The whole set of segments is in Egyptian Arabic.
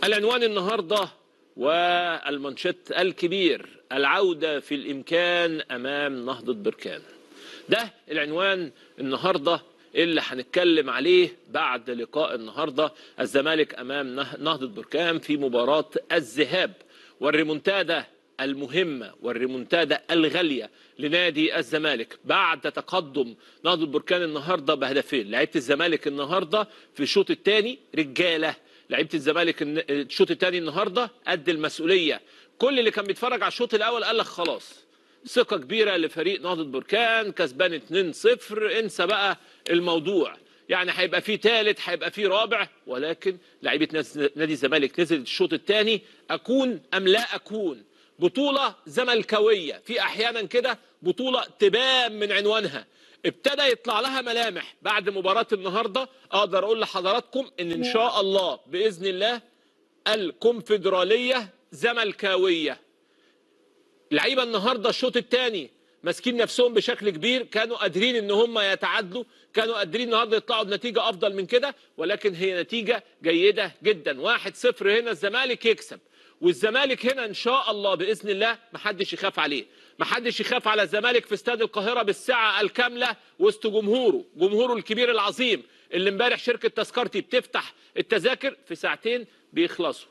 العنوان النهارده والمانشيت الكبير العودة في الإمكان أمام نهضة بركان ده العنوان النهارده اللي هنتكلم عليه بعد لقاء النهارده الزمالك امام نه- نهضه بركان في مباراه الذهاب والريمونتادا المهمه والريمونتادا الغاليه لنادي الزمالك بعد تقدم نهضه بركان النهارده بهدفين لعيبه الزمالك النهارده في الشوط الثاني رجاله لعيبه الزمالك الن- الشوط الثاني النهارده قد المسؤوليه كل اللي كان بيتفرج على الشوط الاول قال لك خلاص ثقة كبيرة لفريق نهضة بركان كسبان 2-0 انسى بقى الموضوع يعني هيبقى فيه ثالث هيبقى فيه رابع ولكن لعيبة ناس- نادي الزمالك نزلت الشوط الثاني أكون أم لا أكون بطولة زملكاوية في أحيانا كده بطولة تبان من عنوانها ابتدى يطلع لها ملامح بعد مباراة النهاردة أقدر أقول لحضراتكم إن إن شاء الله بإذن الله الكونفدرالية زملكاوية لعيبه النهارده الشوط الثاني ماسكين نفسهم بشكل كبير كانوا قادرين ان هم يتعادلوا كانوا قادرين النهارده يطلعوا بنتيجه افضل من كده ولكن هي نتيجه جيده جدا واحد صفر هنا الزمالك يكسب والزمالك هنا ان شاء الله باذن الله محدش يخاف عليه محدش يخاف على الزمالك في استاد القاهره بالساعه الكامله وسط جمهوره جمهوره الكبير العظيم اللي امبارح شركه تذكرتي بتفتح التذاكر في ساعتين بيخلصوا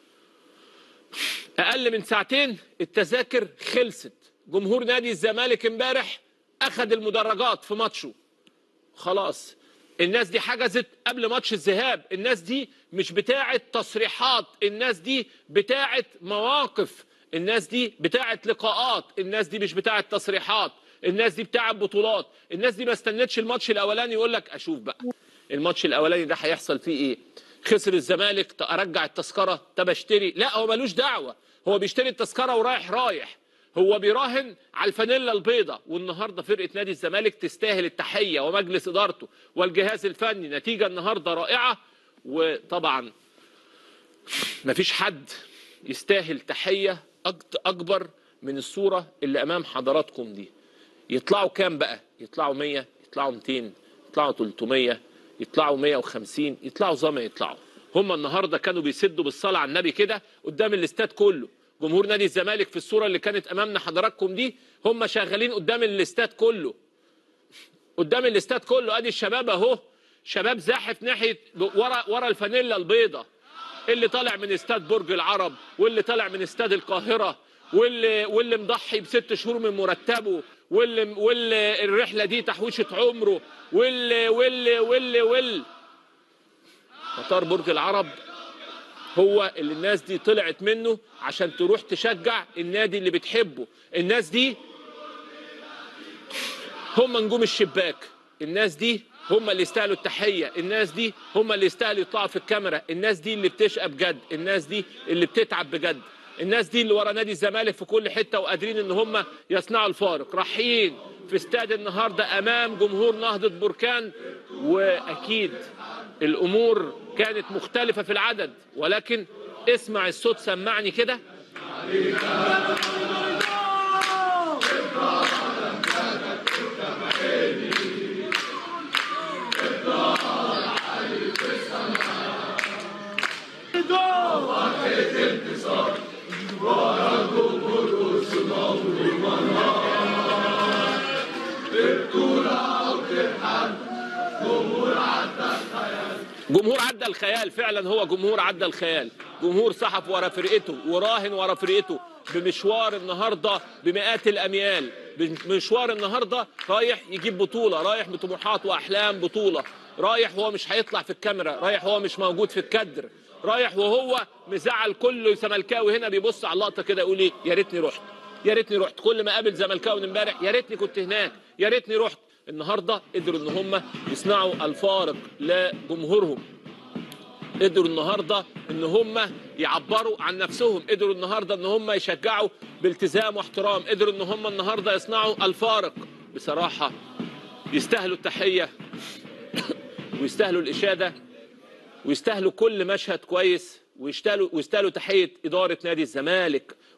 اقل من ساعتين التذاكر خلصت جمهور نادي الزمالك امبارح اخذ المدرجات في ماتشه خلاص الناس دي حجزت قبل ماتش الذهاب الناس دي مش بتاعه تصريحات الناس دي بتاعه مواقف الناس دي بتاعه لقاءات الناس دي مش بتاعه تصريحات الناس دي بتاعه بطولات الناس دي ما استنتش الماتش الاولاني يقول لك اشوف بقى الماتش الاولاني ده هيحصل فيه ايه خسر الزمالك ط- ارجع التذكره طب اشتري لا هو ملوش دعوه هو بيشتري التذكره ورايح رايح هو بيراهن على الفانيلا البيضاء والنهارده فرقه نادي الزمالك تستاهل التحيه ومجلس ادارته والجهاز الفني نتيجه النهارده رائعه وطبعا مفيش حد يستاهل تحيه أكت- اكبر من الصوره اللي امام حضراتكم دي يطلعوا كام بقى يطلعوا 100 يطلعوا 200 يطلعوا 300 يطلعوا 150 يطلعوا زي ما يطلعوا هم النهارده كانوا بيسدوا بالصلاه على النبي كده قدام الاستاد كله جمهور نادي الزمالك في الصوره اللي كانت امامنا حضراتكم دي هم شغالين قدام الاستاد كله قدام الاستاد كله ادي الشباب اهو شباب زاحف ناحيه ورا ورا الفانيلا البيضاء اللي طالع من استاد برج العرب واللي طالع من استاد القاهره واللي واللي مضحي بست شهور من مرتبه واللي واللي الرحله دي تحويشه عمره واللي واللي واللي واللي مطار برج العرب هو اللي الناس دي طلعت منه عشان تروح تشجع النادي اللي بتحبه الناس دي هم نجوم الشباك الناس دي هم اللي يستاهلوا التحية الناس دي هم اللي يستاهلوا يطلعوا في الكاميرا الناس دي اللي بتشقى بجد الناس دي اللي بتتعب بجد الناس دي اللي ورا نادي الزمالك في كل حتة وقادرين ان هم يصنعوا الفارق رايحين في استاد النهاردة امام جمهور نهضة بركان واكيد الامور كانت مختلفة في العدد ولكن اسمع الصوت سمعني كده جمهور عدى الخيال فعلا هو جمهور عدى الخيال جمهور سحف ورا فرقته وراهن ورا فرقته بمشوار النهارده بمئات الاميال بمشوار النهارده رايح يجيب بطوله رايح بطموحات واحلام بطوله رايح وهو مش هيطلع في الكاميرا رايح وهو مش موجود في الكادر رايح وهو مزعل كل زملكاوي هنا بيبص على اللقطه كده يقول ايه يا ريتني رحت يا ريتني رحت كل ما قابل زملكاوي من امبارح يا ريتني كنت هناك يا ريتني رحت النهارده قدروا ان هم يصنعوا الفارق لجمهورهم قدروا النهارده ان هم يعبروا عن نفسهم قدروا النهارده ان هم يشجعوا بالتزام واحترام قدروا ان هم النهارده يصنعوا الفارق بصراحه يستاهلوا التحيه ويستاهلوا الاشاده ويستاهلوا كل مشهد كويس ويستاهلوا ويستاهلوا تحيه اداره نادي الزمالك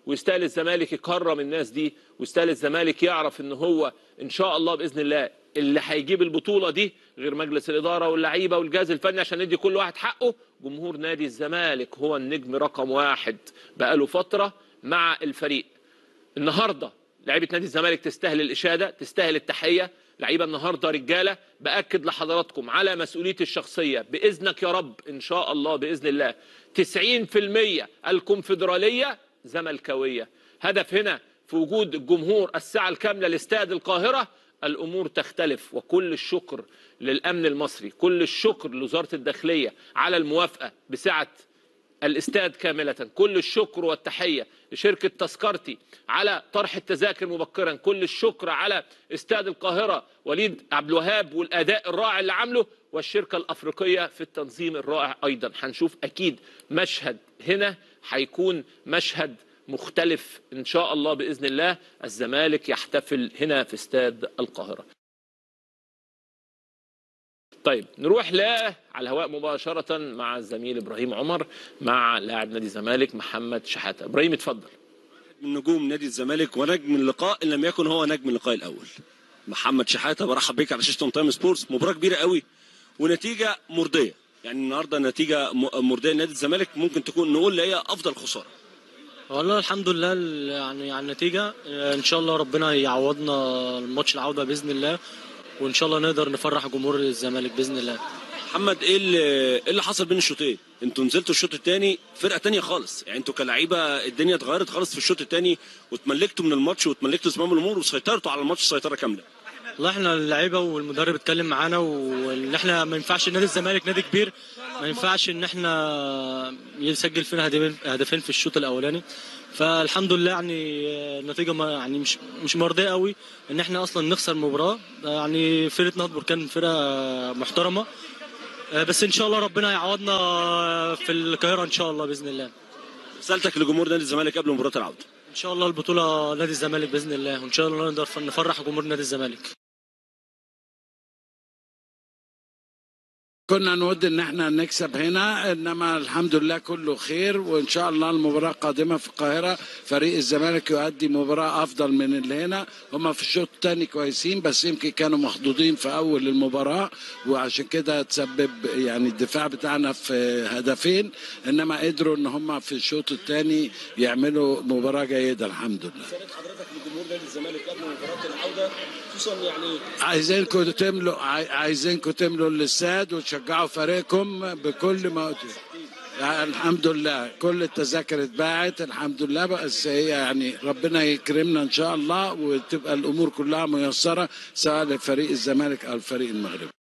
ويستاهل الزمالك يكرم الناس دي ويستاهل الزمالك يعرف ان هو ان شاء الله باذن الله اللي هيجيب البطوله دي غير مجلس الاداره واللعيبه والجهاز الفني عشان ندي كل واحد حقه جمهور نادي الزمالك هو النجم رقم واحد بقاله فتره مع الفريق النهارده لعيبه نادي الزمالك تستاهل الاشاده تستاهل التحيه لعيبه النهارده رجاله باكد لحضراتكم على مسؤوليتي الشخصيه باذنك يا رب ان شاء الله باذن الله 90% الكونفدراليه زملكاويه هدف هنا في وجود الجمهور الساعه الكامله لاستاد القاهره الامور تختلف وكل الشكر للامن المصري كل الشكر لوزاره الداخليه على الموافقه بسعه الاستاد كاملة كل الشكر والتحية لشركة تذكرتي على طرح التذاكر مبكرا كل الشكر على استاد القاهرة وليد عبد الوهاب والأداء الرائع اللي عامله والشركة الأفريقية في التنظيم الرائع أيضا هنشوف أكيد مشهد هنا هيكون مشهد مختلف إن شاء الله بإذن الله الزمالك يحتفل هنا في استاد القاهرة طيب نروح ل على الهواء مباشرة مع الزميل إبراهيم عمر مع لاعب نادي الزمالك محمد شحاتة إبراهيم اتفضل من نجوم نادي الزمالك ونجم اللقاء ان لم يكن هو نجم اللقاء الاول محمد شحاته برحب بيك على شاشه اون تايم سبورتس مباراه كبيره قوي ونتيجه مرضيه يعني النهارده نتيجه م- مرضيه لنادي الزمالك ممكن تكون نقول هي افضل خساره والله الحمد لله ال- يعني على النتيجة آه، إن شاء الله ربنا يعوضنا الماتش العودة بإذن الله وإن شاء الله نقدر نفرح جمهور الزمالك بإذن الله محمد ايه اللي ايه اللي حصل بين الشوطين انتوا نزلتوا الشوط الثاني فرقه تانية خالص يعني انتوا كلعيبه الدنيا اتغيرت خالص في الشوط الثاني واتملكتوا من الماتش واتملكتوا زمام الامور وسيطرتوا على الماتش سيطره كامله والله احنا اللعيبة والمدرب اتكلم معانا وإن احنا ما ينفعش نادي الزمالك نادي كبير ما ينفعش إن احنا يسجل فينا هدفين هدفين في الشوط الأولاني فالحمد لله يعني آه، النتيجة ما يعني مش مش مرضية قوي إن احنا أصلا نخسر مباراة يعني فرقة نهضة بركان فرقة محترمة آه، بس ان شاء الله ربنا يعوضنا في القاهره ان شاء الله باذن الله رسالتك لجمهور نادي الزمالك قبل مباراه العوده ان شاء الله البطوله نادي الزمالك باذن الله وان شاء الله نقدر نفرح جمهور نادي الزمالك كنا نود ان احنا نكسب هنا انما الحمد لله كله خير وان شاء الله المباراه القادمه في القاهره فريق الزمالك يؤدي مباراه افضل من اللي هنا هم في الشوط الثاني كويسين بس يمكن كانوا مخضوضين في اول المباراه وعشان كده تسبب يعني الدفاع بتاعنا في هدفين انما قدروا ان هم في الشوط الثاني يعملوا مباراه جيده الحمد لله رساله حضرتك لجمهور نادي الزمالك قبل مباراه العوده خصوصا يعني عايزينكم تملوا عاي- عايزينكم تملوا الاستاد وتشجعوا فريقكم بكل ما يعني الحمد لله كل التذاكر اتباعت الحمد لله بس هي يعني ربنا يكرمنا ان شاء الله وتبقى الامور كلها ميسره سواء لفريق الزمالك او الفريق المغربي